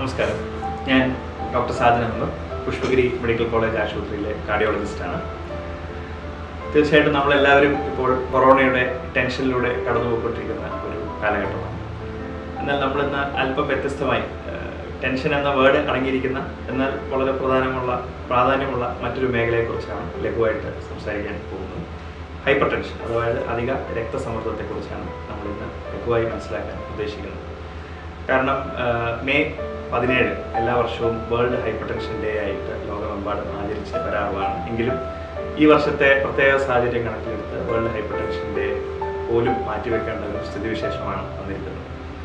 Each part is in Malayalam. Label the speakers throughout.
Speaker 1: നമസ്കാരം ഞാൻ doctor Sajan Ahmed Pushpagiri medical college ആശുപത്രിയിലെ കാർഡിയോളജിസ്റ്റാണ് തീർച്ചയായിട്ടും നമ്മളെല്ലാവരും ഇപ്പോൾ കൊറോണയുടെ ടെൻഷനിലൂടെ കടന്നുപോയിക്കൊണ്ടിരിക്കുന്ന ഒരു കാലഘട്ടമാണ് എന്നാൽ നമ്മളിന്ന് അല്പം വ്യത്യസ്തമായി ടെൻഷൻ എന്ന വേർഡ് അടങ്ങിയിരിക്കുന്ന എന്നാൽ വളരെ പ്രധാനമുള്ള പ്രാധാന്യമുള്ള മറ്റൊരു മേഖലയെക്കുറിച്ചാണ് ലഘുവായിട്ട് സംസാരിക്കാൻ പോകുന്നത് ഹൈപ്പർ ടെൻഷൻ അതായത് അധിക രക്തസമ്മർദ്ദത്തെക്കുറിച്ചാണ് നമ്മളിന്ന് ലഘുവായി മനസ്സിലാക്കാൻ ഉദ്ദേശിക്കുന്നത് കാരണം ആ, മെയ് പതിനേഴ് എല്ലാ വർഷവും വേൾഡ് ഹൈപ്പർ ടെൻഷൻ ഡേ ആയിട്ട് ലോകമെമ്പാടും ആചരിച്ച് വരാറുള്ളതാണ് എങ്കിലും ഈ വർഷത്തെ പ്രത്യേക സാഹചര്യം കണക്കിലെടുത്ത് വേൾഡ് ഹൈപ്പർ ടെൻഷൻ ഡേ പോലും മാറ്റിവെക്കേണ്ട ഒരു സ്ഥിതിവിശേഷമാണ് വന്നിരിക്കുന്നത്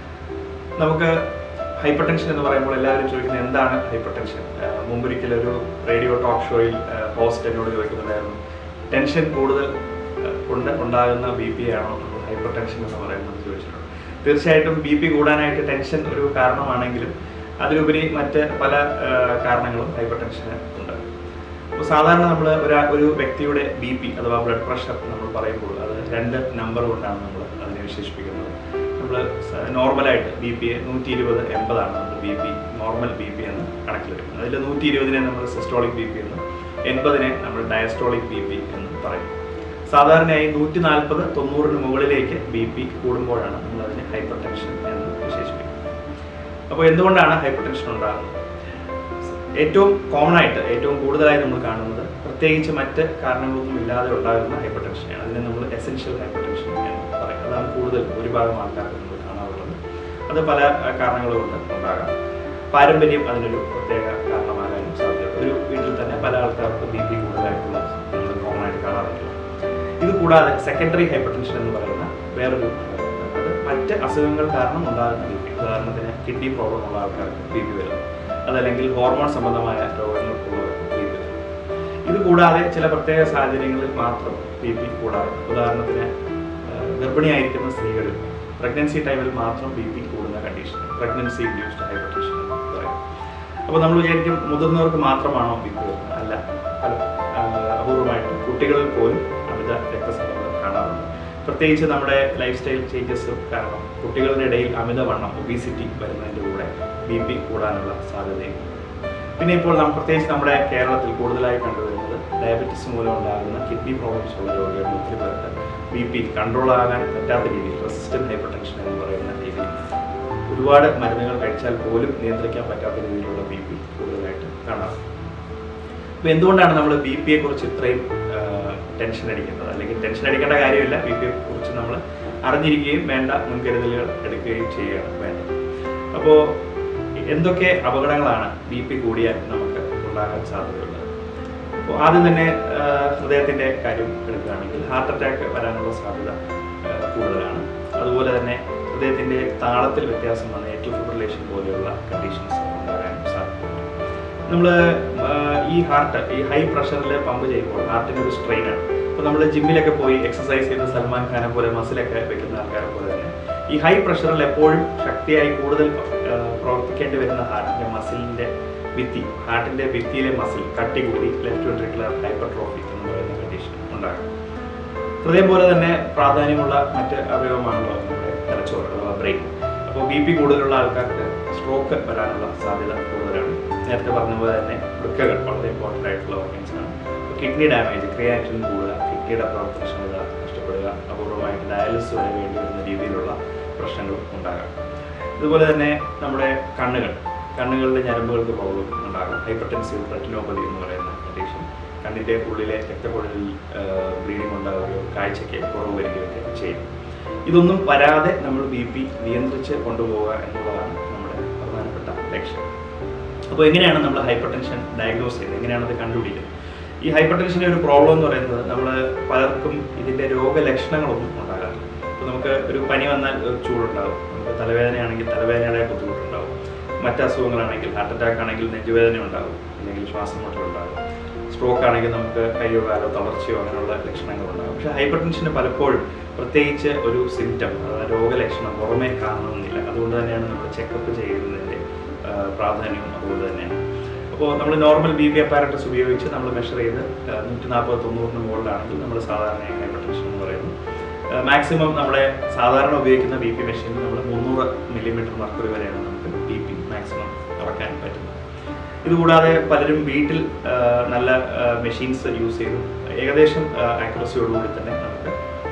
Speaker 1: നമുക്ക് ഹൈപ്പർ ടെൻഷൻ എന്ന് പറയുമ്പോൾ എല്ലാവരും ചോദിക്കുന്നത് എന്താണ് ഹൈപ്പർ ടെൻഷൻ മുമ്പൊരിക്കൽ ഒരു റേഡിയോ ടോക്ക് ഷോയിൽ ഹോസ്റ്റ് എന്നോട് ചോദിക്കുന്നുണ്ടായിരുന്നു ടെൻഷൻ കൂടുതൽ ആ, കൊണ്ട് ഉണ്ടാകുന്ന ബി പി ആണോ ഹൈപ്പർ ടെൻഷൻ എന്ന് പറയുന്നത് ചോദിച്ചിട്ടുണ്ട് തീർച്ചയായിട്ടും ബി പി കൂടാനായിട്ട് ടെൻഷൻ ഒരു കാരണമാണെങ്കിലും അതിലുപരി മറ്റ് പല ആ, കാരണങ്ങളും ഹൈപ്പർ ടെൻഷന് ഉണ്ട് അപ്പോൾ സാധാരണ നമ്മൾ ഒരാ ഒരു വ്യക്തിയുടെ ബി പി അഥവാ ബ്ലഡ് പ്രഷർ നമ്മൾ പറയുമ്പോൾ അത് രണ്ട് നമ്പർ കൊണ്ടാണ് നമ്മൾ അതിനെ വിശേഷിപ്പിക്കുന്നത് നമ്മൾ നോർമലായിട്ട് ബി പി നൂറ്റി ഇരുപത് എൺപതാണ് നമ്മൾ B P normal B P എന്ന് കണക്കിലെടുക്കുന്നത് അതിൽ നൂറ്റി ഇരുപതിനെ നമ്മൾ സിസ്റ്റോളിക് ബി പി എന്നും എൺപതിനെ നമ്മൾ ഡയസ്റ്റോളിക് ബി പി എന്നും പറയും സാധാരണയായി നൂറ്റി നാൽപ്പത് തൊണ്ണൂറിന് മുകളിലേക്ക് ബി പി കൂടുമ്പോഴാണ് നമ്മൾ അതിനെ ഹൈപ്പർ ടെൻഷൻ എന്ന് വിശേഷിപ്പിക്കുന്നത് അപ്പോൾ എന്തുകൊണ്ടാണ് ഹൈപ്പർ ടെൻഷൻ ഉണ്ടാകുന്നത് ഏറ്റവും കോമൺ ആയിട്ട് ഏറ്റവും കൂടുതലായി നമ്മൾ കാണുന്നത് പ്രത്യേകിച്ച് മറ്റ് കാരണങ്ങളൊന്നും ഇല്ലാതെ ഉണ്ടാകുന്ന ഹൈപ്പർ ടെൻഷനാണ് അതിനെ നമ്മൾ എസെൻഷ്യൽ ഹൈപ്പർ ടെൻഷൻ എന്ന് പറയും അതാണ് കൂടുതൽ ഭൂരിഭാഗം ആൾക്കാർക്ക് നമ്മൾ കാണാറുള്ളത് അത് പല അഹ്, കാരണങ്ങൾ കൊണ്ട് ഉണ്ടാകാം പാരമ്പര്യം അതിനൊരു പ്രത്യേക കാരണമാകാനും സാധ്യതയുണ്ട് ഒരു വീട്ടിൽ തന്നെ പല ആൾക്കാർക്കും ബി പി കൂടുതലായിട്ടുള്ള നമ്മൾ കോമൺ ആയിട്ട് കാണാറുണ്ട് ഇത് കൂടാതെ സെക്കൻഡറി ഹൈപ്പർ ടെൻഷൻ എന്ന് പറയുന്ന വേറൊരു അഹ്, അത് മറ്റ് അസുഖങ്ങൾ കാരണം ഉണ്ടാകുന്ന ബി പി ഉദാഹരണത്തിന് കിഡ്നി പ്രോബ്ലം ഉള്ള ആൾക്കാർക്ക് ബി പി വരുന്നു അതല്ലെങ്കിൽ ഹോർമോൺ സംബന്ധമായ രോഗങ്ങൾക്കുള്ളവർക്ക് ബി പി വരുന്നു ഇത് കൂടാതെ ചില പ്രത്യേക സാഹചര്യങ്ങളിൽ മാത്രം ബി പി കൂടാറുണ്ട് ഉദാഹരണത്തിന് ആഹ്, ഗർഭിണിയായിരിക്കുന്ന സ്ത്രീകളിൽ പ്രഗ്നൻസി ടൈമിൽ മാത്രം ബി പി കൂടുന്ന condition pregnancy induced hypertension എന്ന് പറയും അപ്പോൾ നമ്മൾ വിചാരിക്കും മുതിർന്നവർക്ക് മാത്രമാണോ ബി പി വരുന്നത് അല്ല പല ആഹ്, അപൂർവമായിട്ടും കുട്ടികളിൽ പോലും അമിത രക്തസമ്മർദ്ദം കാണാറുണ്ട് പ്രത്യേകിച്ച് നമ്മുടെ ലൈഫ് സ്റ്റൈൽ ചേഞ്ചസ് കാരണം കുട്ടികളുടെ ഇടയിൽ അമിതവണ്ണം ഒബീസിറ്റി വരുന്നതിൻ്റെ കൂടെ ബി പി കൂടാനുള്ള സാധ്യതയുണ്ട് പിന്നെ ഇപ്പോൾ നാം പ്രത്യേകിച്ച് നമ്മുടെ കേരളത്തിൽ കൂടുതലായി കണ്ടുവരുന്നത് ഡയബറ്റിസ് മൂലം ഉണ്ടാകുന്ന കിഡ്നി പ്രോബ്ലംസ് ഉള്ള രോഗികൾ ഒത്തിരി പേർക്ക് ബി പി കൺട്രോൾ ആകാൻ പറ്റാത്ത രീതിയിൽ റെസിസ്റ്റന്റ് ഹൈപ്പർ ടെൻഷൻ എന്ന് പറയുന്ന രീതിയിൽ ഒരുപാട് മരുന്നുകൾ കഴിച്ചാൽ പോലും നിയന്ത്രിക്കാൻ പറ്റാത്ത രീതിയിലുള്ള ബി പി കൂടുതലായിട്ട് കാണാം അപ്പോൾ എന്തുകൊണ്ടാണ് നമ്മൾ ബി പിയെ കുറിച്ച് ഇത്രയും ടെൻഷൻ അടിക്കുന്നത് അല്ലെങ്കിൽ ടെൻഷൻ അടിക്കേണ്ട കാര്യമില്ല ബി പിയെ കുറിച്ച് നമ്മൾ അറിഞ്ഞിരിക്കുകയും വേണ്ട മുൻകരുതലുകൾ എടുക്കുകയും ചെയ്യുകയാണ് വേണ്ടത് അപ്പോൾ എന്തൊക്കെ അപകടങ്ങളാണ് ബി പി കൂടിയാൽ നമുക്ക് ഉണ്ടാകാൻ സാധ്യതയുള്ളത് അപ്പോൾ ആദ്യം തന്നെ ആ, ഹൃദയത്തിൻ്റെ കാര്യം എടുക്കുകയാണെങ്കിൽ ഹാർട്ട് അറ്റാക്ക് വരാനുള്ള സാധ്യത ആ, കൂടുതലാണ് അതുപോലെ തന്നെ ഹൃദയത്തിൻ്റെ താളത്തിൽ വ്യത്യാസം വന്ന ഏറ്റവും ഫിബ്രിലേഷൻ പോലെയുള്ള കണ്ടീഷൻസ് ഉണ്ടാകാനും സാധ്യതയുണ്ട് നമ്മൾ ഈ ഹാർട്ട് ഈ ഹൈ പ്രഷറിൽ പമ്പ് ചെയ്യുമ്പോൾ ഹാർട്ടിന് ഒരു സ്ട്രെയിൻ ആണ് അപ്പോൾ നമ്മൾ ജിമ്മിലൊക്കെ പോയി എക്സസൈസ് ചെയ്ത് സൽമാൻ ഖാനെ പോലെ മസിലൊക്കെ വെക്കുന്ന ആൾക്കാരെ പോലെ തന്നെ ഈ ഹൈ പ്രഷറിൽ എപ്പോഴും ശക്തിയായി കൂടുതൽ ആ, പ്രവർത്തിക്കേണ്ടി വരുന്ന ഹാർട്ടിന്റെ മസിലിന്റെ ഭിത്തി ഹാർട്ടിന്റെ ഭിത്തിയിലെ മസിൽ കട്ടി കൂടി ലെഫ്റ്റ് വെൻട്രിക്കുലർ ഹൈപ്പർട്രോഫി എന്ന് പറയുന്ന കണ്ടീഷൻ ഉണ്ടാകും ഹൃദയം പോലെ തന്നെ പ്രാധാന്യമുള്ള മറ്റ് അവയവമാണല്ലോ നമ്മുടെ തലച്ചോറ് അഥവാ ബ്രെയിൻ അപ്പോൾ ബി പി കൂടുതലുള്ള ആൾക്കാർക്ക് സ്ട്രോക്ക് വരാനുള്ള സാധ്യത കൂടുതലാണ് നേരത്തെ പറഞ്ഞ പോലെ തന്നെ വൃക്കകൾ വളരെ ഇമ്പോർട്ടൻ്റ് ആയിട്ടുള്ള ഓർഗൻസ് ആണ് കിഡ്നി ഡാമേജ് ക്രിയാറ്റിൻ കൂടുക കിഡ്നിയുടെ പ്രവർത്തനക്ഷമത നഷ്ടപ്പെടുക അപൂർവമായിട്ട് ഡയാലിസിസ് വരെ വേണ്ടി വരുന്ന രീതിയിലുള്ള പ്രശ്നങ്ങളും ഉണ്ടാകാം ഇതുപോലെ തന്നെ നമ്മുടെ കണ്ണുകൾ കണ്ണുകളുടെ ഞരമ്പുകൾക്ക് പ്രോബ്ലം ഉണ്ടാകും ഹൈപ്പർടെൻസീവ് റെറ്റിനോപ്പതി എന്ന് പറയുന്ന കണ്ടീഷൻ കണ്ണിൻ്റെ ഉള്ളിലെ രക്തക്കുഴലിൽ ബ്ലീഡിംഗ് ഉണ്ടാവുകയോ കാഴ്ചയ്ക്ക് കുറവ് വരികയൊക്കെ ചെയ്യും ഇതൊന്നും വരാതെ നമ്മൾ ബി പി നിയന്ത്രിച്ച് കൊണ്ടുപോവുക എന്നുള്ളതാണ് നമ്മുടെ പ്രധാനപ്പെട്ട ലക്ഷ്യം അപ്പോൾ എങ്ങനെയാണ് നമ്മൾ ഹൈപ്പർ ടെൻഷൻ ഡയഗ്നോസ് ചെയ്യുന്നത് എങ്ങനെയാണ് അത് കണ്ടുപിടിക്കുന്നത് ഈ ഹൈപ്പർ ടെൻഷൻ്റെ ഒരു പ്രോബ്ലം എന്ന് പറയുന്നത് നമ്മൾ പലർക്കും ഇതിൻ്റെ രോഗലക്ഷണങ്ങളൊന്നും ഉണ്ടാകാറില്ല ഇപ്പോൾ നമുക്ക് ഒരു പനി വന്നാൽ ഒരു ചൂടുണ്ടാകും നമുക്ക് തലവേദനയാണെങ്കിൽ തലവേദനയുടെ ബുദ്ധിമുട്ടുണ്ടാകും മറ്റ് അസുഖങ്ങളാണെങ്കിൽ ഹാർട്ട് അറ്റാക്ക് ആണെങ്കിൽ നെഞ്ചുവേദന ഉണ്ടാകും അല്ലെങ്കിൽ ശ്വാസം മുട്ടലുണ്ടാകും സ്ട്രോക്ക് ആണെങ്കിൽ നമുക്ക് കയ്യോ കാലോ തളർച്ചയോ അങ്ങനെയുള്ള ലക്ഷണങ്ങളുണ്ടാകും പക്ഷേ ഹൈപ്പർ ടെൻഷന് പലപ്പോഴും പ്രത്യേകിച്ച് ഒരു സിംറ്റം അതായത് രോഗലക്ഷണം പുറമേ കാണണമെന്നില്ല അതുകൊണ്ട് തന്നെയാണ് നമ്മൾ ചെക്കപ്പ് ചെയ്യുന്നതിൻ്റെ ആ, പ്രാധാന്യവും അതുപോലെ തന്നെയാണ് അപ്പോൾ നമ്മൾ നോർമൽ ബി പി അപ്പാരറ്റസ് ഉപയോഗിച്ച് നമ്മൾ മെഷർ ചെയ്ത് നൂറ്റി നാൽപ്പത് തൊണ്ണൂറിന് മുകളിലാണെങ്കിൽ നമ്മൾ സാധാരണ ഹൈപ്പർ ടെൻഷൻ എന്ന് പറയുന്നു മാക്സിമം നമ്മുടെ സാധാരണ ഉപയോഗിക്കുന്ന ബി പി മെഷീനിൽ നമ്മൾ മുന്നൂറ് മില്ലിമീറ്റർ മർക്കുറി വരെയാണ് നമുക്ക് ബി പി മാക്സിമം കുറയ്ക്കാൻ പറ്റുന്നത് ഇതുകൂടാതെ പലരും വീട്ടിൽ ആ, നല്ല മെഷീൻസ് യൂസ് ചെയ്തു ഏകദേശം ആക്യുറസിയോടുകൂടി തന്നെ നമുക്ക്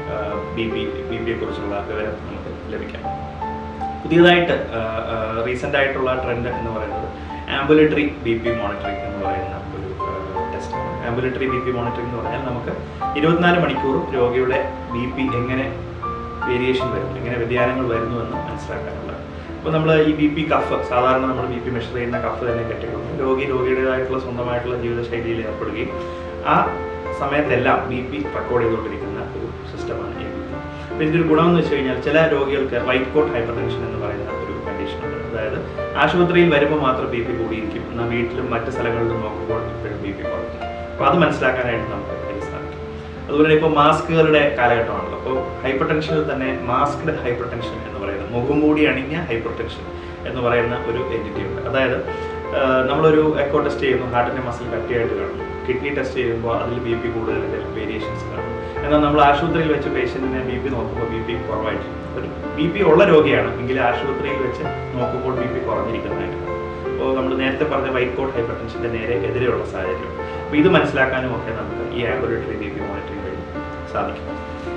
Speaker 1: ബി പി ബി പിയെ കുറിച്ചുള്ള വിവരം നമുക്ക് ലഭിക്കാം പുതിയതായിട്ട് റീസെൻ്റ് ആയിട്ടുള്ള ട്രെൻഡ് എന്ന് പറയുന്നത് ആംബുലേറ്ററി ബി പി മോണിറ്ററിംഗ് എന്ന് പറയുന്ന ഒരു ടെസ്റ്റാണ് ആംബുലേറ്ററി ബി പി മോണിറ്ററിംഗ് എന്ന് പറഞ്ഞാൽ നമുക്ക് ഇരുപത്തിനാല് മണിക്കൂറും രോഗിയുടെ ബി പി എങ്ങനെ വേരിയേഷൻ വരും എങ്ങനെ വ്യതിയാനങ്ങൾ വരുന്നു എന്ന് മനസ്സിലാക്കാനുള്ളത് അപ്പോൾ നമ്മൾ ഈ ബി പി കഫ് സാധാരണ നമ്മൾ ബി പി മെഷർ ചെയ്യുന്ന കഫ് തന്നെ കെട്ടിക്കൊണ്ട് രോഗി രോഗിയുടേതായിട്ടുള്ള സ്വന്തമായിട്ടുള്ള ജീവിതശൈലിയിൽ ഏർപ്പെടുകയും ആ സമയത്തെല്ലാം ബി പി റെക്കോർഡ് ചെയ്തുകൊണ്ടിരിക്കുന്ന ഒരു സിസ്റ്റമാണ് ഈ ബി പി അപ്പോൾ ഇതിൻ്റെ ഒരു ഗുണം എന്ന് വെച്ച് കഴിഞ്ഞാൽ ചില രോഗികൾക്ക് വൈറ്റ് കോട്ട് ഹൈപ്പർ ടെൻഷൻ എന്ന് പറയുന്ന ഒരു കണ്ടീഷൻ ഉണ്ട് അതായത് ആശുപത്രിയിൽ വരുമ്പോൾ മാത്രം ബി പി കൂടിയിരിക്കും എന്നാൽ വീട്ടിലും മറ്റ് സ്ഥലങ്ങളിലും നോക്കുമ്പോൾ ഇപ്പോഴും ബി പി കുറഞ്ഞിരിക്കും അപ്പോൾ അത് മനസ്സിലാക്കാനായിട്ട് നമുക്ക് ഇതിൽ സാധിക്കും അതുപോലെ ഇപ്പോൾ മാസ്കുകളുടെ കാലഘട്ടമാണല്ലോ അപ്പോൾ ഹൈപ്പർ ടെൻഷനിൽ തന്നെ മാസ്ക്ഡ് ഹൈപ്പർ ടെൻഷൻ എന്ന് പറയുന്നത് മുഖംമൂടി അണിഞ്ഞ ഹൈപ്പർ ടെൻഷൻ എന്ന് പറയുന്ന ഒരു എൻറ്റിറ്റി ഉണ്ട് അതായത് ആ, നമ്മളൊരു എക്കോ ടെസ്റ്റ് ചെയ്യുന്നു ഹാർട്ടിൻ്റെ മസിൽ കട്ടിയായിട്ട് കാണും കിഡ്നി ടെസ്റ്റ് ചെയ്യുമ്പോൾ അതിൽ ബി പി കൂടുതൽ വേരിയേഷൻസ് കാണും എന്നാൽ നമ്മൾ ആശുപത്രിയിൽ വെച്ച് പേഷ്യൻറ്റിനെ ബി പി നോക്കുമ്പോൾ ബി പി കുറവായിട്ടിരിക്കും ഒരു ബി പി ഉള്ള രോഗിയാണ് എങ്കിൽ ആശുപത്രിയിൽ വെച്ച് നോക്കുമ്പോൾ ബി പി കുറഞ്ഞിരിക്കുന്നതായിട്ട് കാണും അപ്പോൾ നമ്മൾ നേരത്തെ പറഞ്ഞ വൈറ്റ് കോട്ട് ഹൈപ്പർ ടെൻഷൻ്റെ നേരെ എതിരെയുള്ള സാഹചര്യം അപ്പോൾ ഇത് മനസ്സിലാക്കാനും ഒക്കെ നമുക്ക് ഈ ആംബുലേറ്ററി ബി പി മോണിറ്ററിംഗ് വഴി സാധിക്കും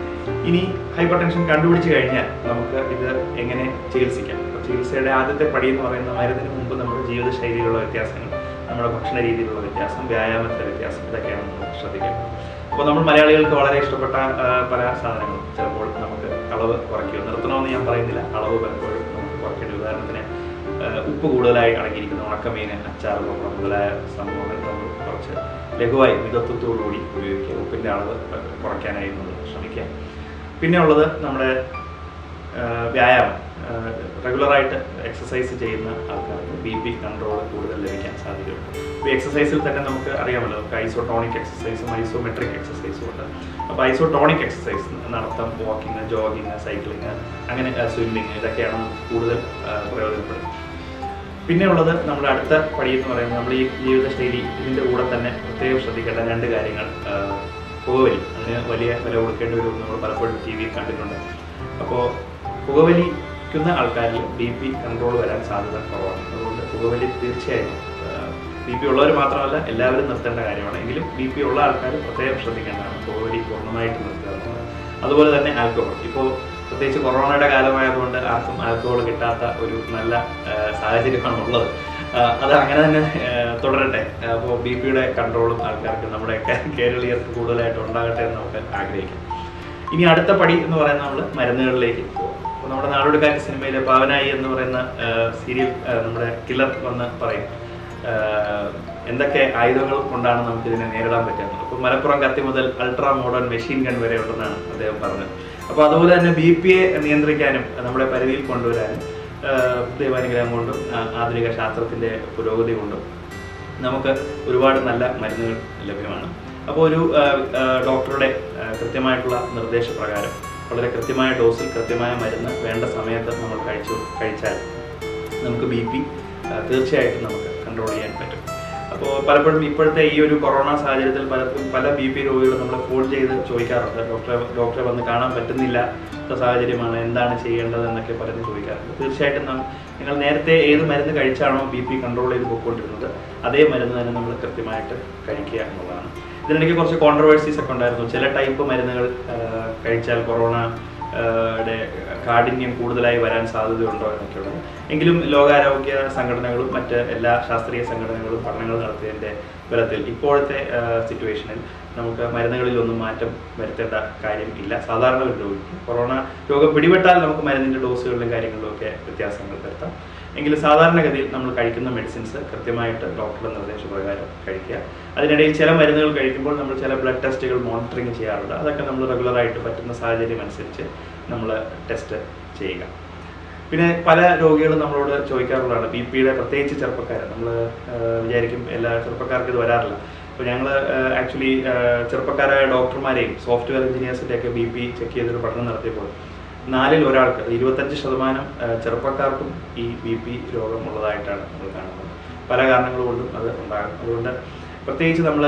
Speaker 1: ഇനി ഹൈപ്പർ ടെൻഷൻ കണ്ടുപിടിച്ച് കഴിഞ്ഞാൽ നമുക്ക് ഇത് എങ്ങനെ ചികിത്സിക്കാം അപ്പോൾ ചികിത്സയുടെ ആദ്യത്തെ പടി എന്ന് പറയുന്ന മരുന്നിന് മുമ്പ് നമ്മുടെ ജീവിതശൈലിയിലുള്ള വ്യത്യാസങ്ങൾ നമ്മുടെ ഭക്ഷണ രീതിയിലുള്ള വ്യത്യാസം വ്യായാമത്തിലെ വ്യത്യാസം ഇതൊക്കെയാണ് നമ്മൾ ശ്രദ്ധിക്കേണ്ടത് അപ്പോൾ നമ്മൾ മലയാളികൾക്ക് വളരെ ഇഷ്ടപ്പെട്ട ആ, പല സാധനങ്ങളും ചിലപ്പോൾ നമുക്ക് അളവ് കുറയ്ക്കുക നിർത്തണമെന്ന് ഞാൻ പറയുന്നില്ല അളവ് പലപ്പോഴും നമുക്ക് കുറയ്ക്കേണ്ട ഉദാഹരണത്തിന് ആ, ഉപ്പ് കൂടുതലായി അടങ്ങിയിരിക്കുന്ന ഉണക്കമീൻ അച്ചാർ പപ്പടം മുതലായ സംഭവങ്ങൾ നമ്മൾ കുറച്ച് ലഘുവായി മിതത്വത്തോടു കൂടി ഉപയോഗിക്കുക ഉപ്പിൻ്റെ അളവ് കുറയ്ക്കാനായി നമ്മൾ ശ്രമിക്കുക പിന്നെ ഉള്ളത് നമ്മുടെ ആ, വ്യായാമം റെഗുലറായിട്ട് എക്സസൈസ് ചെയ്യുന്ന ആൾക്കാർക്ക് ബി പി കൺട്രോൾ കൂടുതൽ ലഭിക്കാൻ സാധ്യതയുണ്ട് ഇപ്പോൾ എക്സസൈസിൽ തന്നെ നമുക്ക് അറിയാമല്ലോ നമുക്ക് ഐസോട്ടോണിക് എക്സസൈസും ഐസോമെട്രിക് എക്സസൈസും ഉണ്ട് അപ്പോൾ ഐസോട്ടോണിക് എക്സസൈസ് നടത്തം വാക്കിംഗ് ജോഗിങ് സൈക്ലിങ് അങ്ങനെ സ്വിമ്മിങ് ഇതൊക്കെയാണ് നമുക്ക് കൂടുതൽ ആ, പ്രയോജനപ്പെടുന്നത് പിന്നെ ഉള്ളത് നമ്മുടെ അടുത്ത പടി എന്ന് പറയുന്നത് നമ്മൾ ഈ ജീവിതശൈലി ഇതിൻ്റെ കൂടെ തന്നെ പ്രത്യേകം ശ്രദ്ധിക്കേണ്ട രണ്ട് കാര്യങ്ങൾ ആ, പുകവലി അതിന് വലിയ വില കൊടുക്കേണ്ടി വരും എന്ന് നമ്മൾ പലപ്പോഴും ടി വിയിൽ കണ്ടിട്ടുണ്ട് അപ്പോൾ പുകവലിക്കുന്ന ആൾക്കാരിൽ ബി പി കൺട്രോൾ വരാൻ സാധ്യത കുറവാണ് അതുകൊണ്ട് പുകവലി തീർച്ചയായും ബി പി ഉള്ളവർ മാത്രമല്ല എല്ലാവരും നിർത്തേണ്ട കാര്യമാണ് എങ്കിലും ബി പി ഉള്ള ആൾക്കാർ പ്രത്യേകം ശ്രദ്ധിക്കേണ്ടതാണ് പുകവലി പൂർണ്ണമായിട്ട് നിർത്തുക എന്നുള്ളത് അതുപോലെ തന്നെ ആൽക്കഹോൾ ഇപ്പോൾ പ്രത്യേകിച്ച് കൊറോണയുടെ കാലമായതുകൊണ്ട് ആർക്കും ആൽക്കഹോൾ കിട്ടാത്ത ഒരു നല്ല ആ, സാഹചര്യമാണ് ഉള്ളത് ആ, അത് അങ്ങനെ തന്നെ ആ, തുടരട്ടെ അപ്പോൾ ബി പിയുടെ കൺട്രോളും ആൾക്കാർക്ക് നമ്മുടെ കേ- കേരളീയർക്ക് കൂടുതലായിട്ട് ഉണ്ടാകട്ടെ എന്ന് നമുക്ക് ആഗ്രഹിക്കാം ഇനി അടുത്ത പടി എന്ന് പറയുന്നത് നമ്മൾ മരുന്നുകളിലേക്ക് പോകും അപ്പോൾ നമ്മുടെ നാടോടുകാറ്റ് സിനിമയിലെ പാവനായി എന്ന് പറയുന്ന സീരിയൽ നമ്മുടെ കില്ലർ വന്ന് പറയും ആ, എന്തൊക്കെ ആയുധങ്ങൾ കൊണ്ടാണ് നമുക്ക് ഇതിനെ നേരിടാൻ പറ്റുന്നത് അപ്പോൾ മലപ്പുറം കത്തി മുതൽ അൾട്രാ മോഡേൺ മെഷീൻ ഗൺ വരെ ഉണ്ടെന്നാണ് അദ്ദേഹം പറഞ്ഞത് അപ്പോൾ അതുപോലെ തന്നെ ബി പി എ നിയന്ത്രിക്കാനും നമ്മുടെ പരിധിയിൽ കൊണ്ടുവരാനും ആ, ദൈവാനുഗ്രഹം കൊണ്ടും ആ, ആധുനിക ശാസ്ത്രത്തിൻ്റെ പുരോഗതി കൊണ്ടും നമുക്ക് ഒരുപാട് നല്ല മരുന്നുകൾ ലഭ്യമാണ് അപ്പോൾ ഒരു ആ, ആ, ഡോക്ടറുടെ ആ, കൃത്യമായിട്ടുള്ള നിർദ്ദേശപ്രകാരം വളരെ കൃത്യമായ ഡോസിൽ കൃത്യമായ മരുന്ന് വേണ്ട സമയത്ത് നമ്മൾ കഴിച്ചു കഴിച്ചാൽ നമുക്ക് ബി പി തീർച്ചയായിട്ടും നമുക്ക് കൺട്രോൾ ചെയ്യാൻ പറ്റും അപ്പോൾ പലപ്പോഴും ഇപ്പോഴത്തെ ഈ ഒരു കൊറോണ സാഹചര്യത്തിൽ പലർക്കും പല ബി പി രോഗികളും നമ്മൾ ഫോൺ ചെയ്ത് ചോദിക്കാറുണ്ട് ഡോക്ടറെ ഡോക്ടറെ വന്ന് കാണാൻ പറ്റുന്നില്ല സാഹചര്യമാണ് എന്താണ് ചെയ്യേണ്ടത് എന്നൊക്കെ പലരും ചോദിക്കാറുണ്ട് തീർച്ചയായിട്ടും നാം നിങ്ങൾ നേരത്തെ ഏത് മരുന്ന് കഴിച്ചാണോ ബി പി കൺട്രോൾ ചെയ്ത് പോയിക്കൊണ്ടിരുന്നത് അതേ മരുന്ന് തന്നെ നമ്മൾ കൃത്യമായിട്ട് കഴിക്കുക എന്നുള്ളതാണ് ഇതിനിടയ്ക്ക് കുറച്ച് കോൺട്രവേഴ്സീസ് ഒക്കെ ഉണ്ടായിരുന്നു ചില ടൈപ്പ് മരുന്നുകൾ ആ, കഴിച്ചാൽ കൊറോണ ആ, യുടെ കാഠിന്യം കൂടുതലായി വരാൻ സാധ്യതയുണ്ടോ എന്നൊക്കെയുള്ളത് എങ്കിലും ലോകാരോഗ്യ സംഘടനകളും മറ്റ് എല്ലാ ശാസ്ത്രീയ സംഘടനകളും പഠനങ്ങൾ നടത്തിയതിൻ്റെ ബലത്തിൽ ഇപ്പോഴത്തെ സിറ്റുവേഷനിൽ നമുക്ക് മരുന്നുകളിലൊന്നും മാറ്റം വരുത്തേണ്ട കാര്യം ഇല്ല സാധാരണ ഒരു രോഗിക്ക് കൊറോണ രോഗം പിടിപെട്ടാൽ നമുക്ക് മരുന്നിൻ്റെ ഡോസുകളിലും കാര്യങ്ങളിലും ഒക്കെ വ്യത്യാസങ്ങൾ വരുത്താം എങ്കിലും സാധാരണഗതിയിൽ നമ്മൾ കഴിക്കുന്ന മെഡിസിൻസ് കൃത്യമായിട്ട് ഡോക്ടറുടെ നിർദ്ദേശപ്രകാരം കഴിക്കുക അതിനിടയിൽ ചില മരുന്നുകൾ കഴിക്കുമ്പോൾ നമ്മൾ ചില ബ്ലഡ് ടെസ്റ്റുകൾ മോണിറ്ററിങ് ചെയ്യാറുണ്ട് അതൊക്കെ നമ്മൾ റെഗുലറായിട്ട് പറ്റുന്ന സാഹചര്യം അനുസരിച്ച് നമ്മൾ ടെസ്റ്റ് ചെയ്യുക പിന്നെ പല രോഗികളും നമ്മളോട് ചോദിക്കാറുള്ളതാണ് ബി പിയുടെ പ്രത്യേകിച്ച് ചെറുപ്പക്കാർ നമ്മൾ വിചാരിക്കും എല്ലാ ചെറുപ്പക്കാർക്ക് ഇത് വരാറില്ല അപ്പോൾ ഞങ്ങൾ ആക്ച്വലി ചെറുപ്പക്കാരായ ഡോക്ടർമാരെയും സോഫ്റ്റ്വെയർ എഞ്ചിനീയേഴ്സിൻ്റെയൊക്കെ ബി പി ചെക്ക് ചെയ്തൊരു പഠനം നടത്തിയപ്പോൾ നാലിൽ ഒരാൾക്ക് ഇരുപത്തഞ്ച് ശതമാനം ആ, ചെറുപ്പക്കാർക്കും ഈ ബി പി രോഗം ഉള്ളതായിട്ടാണ് നമ്മൾ കാണുന്നത് പല കാരണങ്ങൾ കൊണ്ടും അത് ഉണ്ടാകും അതുകൊണ്ട് പ്രത്യേകിച്ച് നമ്മൾ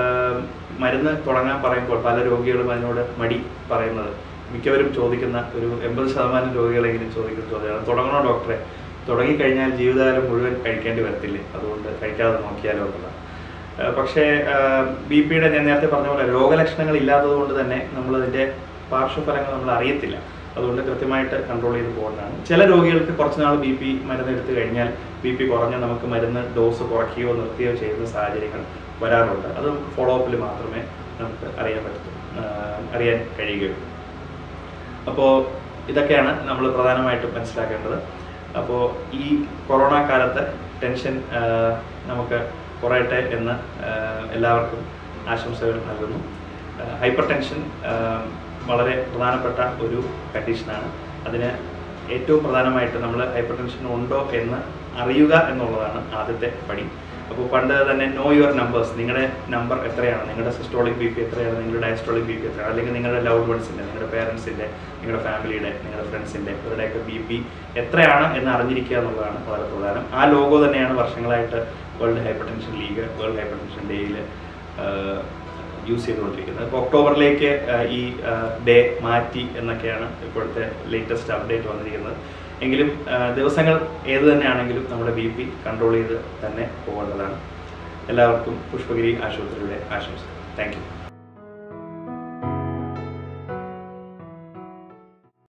Speaker 1: മരുന്ന് തുടങ്ങാൻ പറയുമ്പോൾ പല രോഗികളും അതിനോട് മടി പറയുന്നത് മിക്കവരും ചോദിക്കുന്ന ഒരു എൺപത് ശതമാനം രോഗികളെങ്കിലും ചോദിക്കുന്ന ചോദ്യമാണ് തുടങ്ങണോ ഡോക്ടറെ തുടങ്ങിക്കഴിഞ്ഞാൽ ജീവിതകാലം മുഴുവൻ കഴിക്കേണ്ടി വരത്തില്ലേ അതുകൊണ്ട് കഴിക്കാതെ നോക്കിയാലോ എന്നുള്ളതാണ് ആ, പക്ഷേ ബി പിയുടെ ഞാൻ നേരത്തെ പറഞ്ഞ പോലെ രോഗലക്ഷണങ്ങൾ ഇല്ലാത്തത് കൊണ്ട് തന്നെ നമ്മൾ അതിൻ്റെ പാർശ്വഫലങ്ങൾ നമ്മൾ അറിയത്തില്ല അതുകൊണ്ട് കൃത്യമായിട്ട് കൺട്രോൾ ചെയ്ത് പോകേണ്ടതാണ് ചില രോഗികൾക്ക് കുറച്ച് നാൾ ബി പി മരുന്ന് എടുത്തു കഴിഞ്ഞാൽ ബി പി കുറഞ്ഞ് നമുക്ക് മരുന്ന് ഡോസ് കുറയ്ക്കുകയോ നിർത്തുകയോ ചെയ്യുന്ന സാഹചര്യങ്ങൾ വരാറുണ്ട് അത് ഫോളോ അപ്പിൽ മാത്രമേ നമുക്ക് അറിയാൻ പറ്റൂ അറിയാൻ കഴിയുകയുള്ളൂ അപ്പോൾ ഇതൊക്കെയാണ് നമ്മൾ പ്രധാനമായിട്ടും മനസ്സിലാക്കേണ്ടത് അപ്പോൾ ഈ കൊറോണ കാലത്ത് ടെൻഷൻ ആ, നമുക്ക് കുറയട്ടെ എന്ന് ആ, എല്ലാവർക്കും ആശംസകൾ നൽകുന്നു ഹൈപ്പർ ടെൻഷൻ വളരെ പ്രധാനപ്പെട്ട ഒരു കണ്ടീഷനാണ് അതിന് ഏറ്റവും പ്രധാനമായിട്ട് നമ്മൾ ഹൈപ്പർ ടെൻഷൻ ഉണ്ടോ എന്ന് അറിയുക എന്നുള്ളതാണ് ആദ്യത്തെ പടി അപ്പോൾ പണ്ട് തന്നെ നോ യുവർ നമ്പേഴ്സ് നിങ്ങളുടെ നമ്പർ എത്രയാണ് നിങ്ങളുടെ സിസ്റ്റോളിക് ബി പി എത്രയാണ് നിങ്ങളുടെ ഡയസ്റ്റോളിക് ബി പി എത്രയാണ് അല്ലെങ്കിൽ നിങ്ങളുടെ ലവ് വൺസിൻ്റെ നിങ്ങളുടെ പേരൻസിൻ്റെ നിങ്ങളുടെ ഫാമിലിയുടെ നിങ്ങളുടെ ഫ്രണ്ട്സിൻ്റെ ഇവരുടെയൊക്കെ ബി പി എത്രയാണ് എന്ന് അറിഞ്ഞിരിക്കുക എന്നുള്ളതാണ് വളരെ പ്രധാനം ആ ലോഗോ തന്നെയാണ് വർഷങ്ങളായിട്ട് world hypertension league world hypertension ഡേയിൽ യൂസ് ചെയ്തുകൊണ്ടിരിക്കുന്നത് ഇപ്പോൾ ഒക്ടോബറിലേക്ക് ആ, ഈ ഡേ മാറ്റി എന്നൊക്കെയാണ് ഇപ്പോഴത്തെ ലേറ്റസ്റ്റ് അപ്ഡേറ്റ് വന്നിരിക്കുന്നത് എങ്കിലും ആ, ദിവസങ്ങൾ ഏത് തന്നെയാണെങ്കിലും നമ്മുടെ ബി പി കൺട്രോൾ ചെയ്ത് തന്നെ പോകേണ്ടതാണ് എല്ലാവർക്കും പുഷ്പഗിരി ആശുപത്രിയുടെ ആശംസ താങ്ക് യു